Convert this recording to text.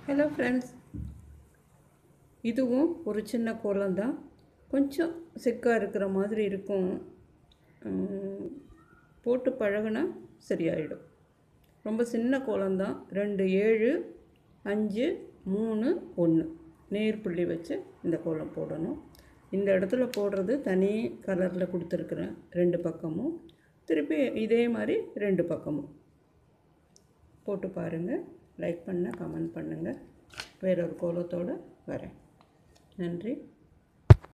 hello friends இதுவும் ஒரு சின்ன கோலம் தான் கொஞ்சம் சிக்காக இருக்கிற மாதிரி இருக்கும் உம், போட்டு பழகுனா சரியாயிடும் ரொம்ப சின்ன கோலம் தான் ரெண்டு ஏழு அஞ்சு மூணு ஒன்று நேர் புள்ளி வச்சு இந்த கோலம் போடணும் இந்த இடத்துல போடுறது தனி கலரில் கொடுத்துருக்குறேன் ரெண்டு பக்கமும் திருப்பி இதே மாதிரி ரெண்டு பக்கமும் போட்டு பாருங்கள் லைக் பண்ண கமெண்ட் பண்ணுங்கள் வேறொரு கோலத்தோடு வரேன் நன்றி